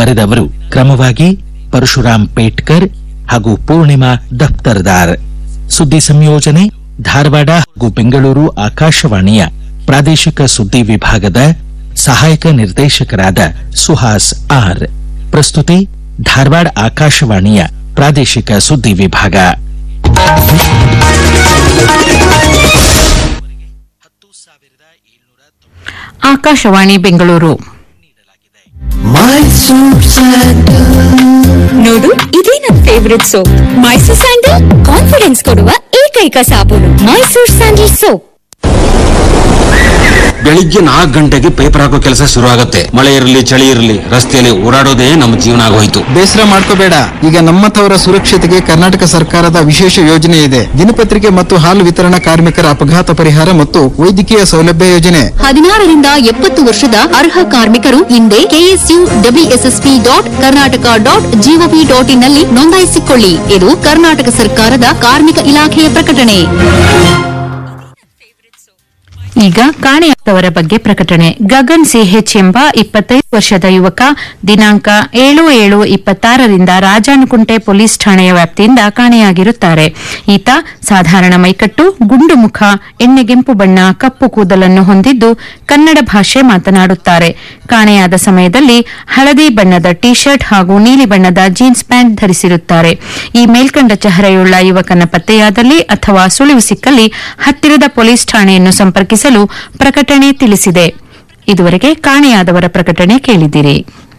ಬರೆದವರು ಕ್ರಮವಾಗಿ ಪರಶುರಾಮ್ ಪೇಟ್ಕರ್ ಹಾಗೂ ಪೂರ್ಣಿಮಾ ದಫ್ತರ್ದಾರ್ ಸುದ್ದಿ ಸಂಯೋಜನೆ ಧಾರವಾಡ ಹಾಗೂ ಬೆಂಗಳೂರು ಆಕಾಶವಾಣಿಯ ಪ್ರಾದೇಶಿಕ ಸುದ್ದಿ ವಿಭಾಗದ ಸಹಾಯಕ ನಿರ್ದೇಶಕರಾದ ಸುಹಾಸ್ ಆರ್ ಪ್ರಸ್ತುತಿ ಧಾರವಾಡ ಆಕಾಶವಾಣಿಯ ಪ್ರಾದೇಶಿಕ ಸುದ್ದಿ ವಿಭಾಗ ಆಕಾಶವಾಣಿ ಬೆಂಗಳೂರು ನೋಡು ಇದೇ ನನ್ favourite soap Mysore sandal confidence ಕೊಡುವ ಏಕೈಕ ಸಾಬೂನು ಮೈಸೂರ್ ಸ್ಯಾಂಡಲ್ ಸೋಪ್ ಬೆಳಿಗ್ಗೆ ನಾಲ್ಕು ಗಂಟೆಗೆ ಪೇಪರ್ ಹಾಕೋ ಕೆಲಸ ಶುರು ಆಗುತ್ತೆ ಮಳೆ ಇರಲಿ ಚಳಿ ಇರಲಿ ರಸ್ತೆಯಲ್ಲಿ ಓಡಾಡೋದೇ ನಮ್ಮ ಜೀವನ ಆಗೋಯ್ತು ಬೇಸರ ಮಾಡ್ಕೋಬೇಡ ಈಗ ನಮ್ಮತವರ ಸುರಕ್ಷತೆಗೆ ಕರ್ನಾಟಕ ಸರ್ಕಾರದ ವಿಶೇಷ ಯೋಜನೆ ಇದೆ ದಿನಪತ್ರಿಕೆ ಮತ್ತು ಹಾಲು ವಿತರಣಾ ಕಾರ್ಮಿಕರ ಅಪಘಾತ ಪರಿಹಾರ ಮತ್ತು ವೈದ್ಯಕೀಯ ಸೌಲಭ್ಯ ಯೋಜನೆ ಹದಿನಾರರಿಂದ ಎಪ್ಪತ್ತು ವರ್ಷದ ಅರ್ಹ ಕಾರ್ಮಿಕರು ಹಿಂದೆ KSU WSSP dot Karnataka dot GOV dot IN ನಲ್ಲಿ ನೋಂದಾಯಿಸಿಕೊಳ್ಳಿ ಇದು ಕರ್ನಾಟಕ ಸರ್ಕಾರದ ಕಾರ್ಮಿಕ ಇಲಾಖೆಯ ಪ್ರಕಟಣೆ ಈಗ ಕಾಣೆಯಾದವರ ಬಗ್ಗೆ ಪ್ರಕಟಣೆ ಗಗನ್ ಸಿಎಚ್ ಎಂಬ ಇಪ್ಪತ್ತೈದು ವರ್ಷದ ಯುವಕ ದಿನಾಂಕ ಏಳು ಏಳು ಇಪ್ಪತ್ತಾರರಿಂದ ರಾಜಾನುಕುಂಟೆ ಪೊಲೀಸ್ ಠಾಣೆಯ ವ್ಯಾಪ್ತಿಯಿಂದ ಕಾಣೆಯಾಗಿರುತ್ತಾರೆ ಈತ ಸಾಧಾರಣ ಮೈಕಟ್ಟು ಗುಂಡು ಮುಖ ಎಣ್ಣೆಗೆಂಪು ಬಣ್ಣ ಕಪ್ಪು ಕೂದಲನ್ನು ಹೊಂದಿದ್ದು ಕನ್ನಡ ಭಾಷೆ ಮಾತನಾಡುತ್ತಾರೆ ಕಾಣೆಯಾದ ಸಮಯದಲ್ಲಿ ಹಳದಿ ಬಣ್ಣದ ಟಿ ಶರ್ಟ್ ಹಾಗೂ ನೀಲಿ ಬಣ್ಣದ ಜೀನ್ಸ್ ಪ್ಯಾಂಟ್ ಧರಿಸಿರುತ್ತಾರೆ ಈ ಮೇಲ್ಕಂಡ ಚೆಹರೆಯುಳ್ಳ ಯುವಕನ ಪತ್ತೆಯಾದಲ್ಲಿ ಅಥವಾ ಸುಳಿವು ಸಿಕ್ಕಲ್ಲಿ ಹತ್ತಿರದ ಪೊಲೀಸ್ ಠಾಣೆಯನ್ನು ಸಂಪರ್ಕಿಸಲು ಪ್ರಕಟಣೆ ತಿಳಿಸಿದೆ ಇದುವರೆಗೆ ಕಾಣೆಯಾದವರ ಪ್ರಕಟಣೆ ಕೇಳಿದಿರಿ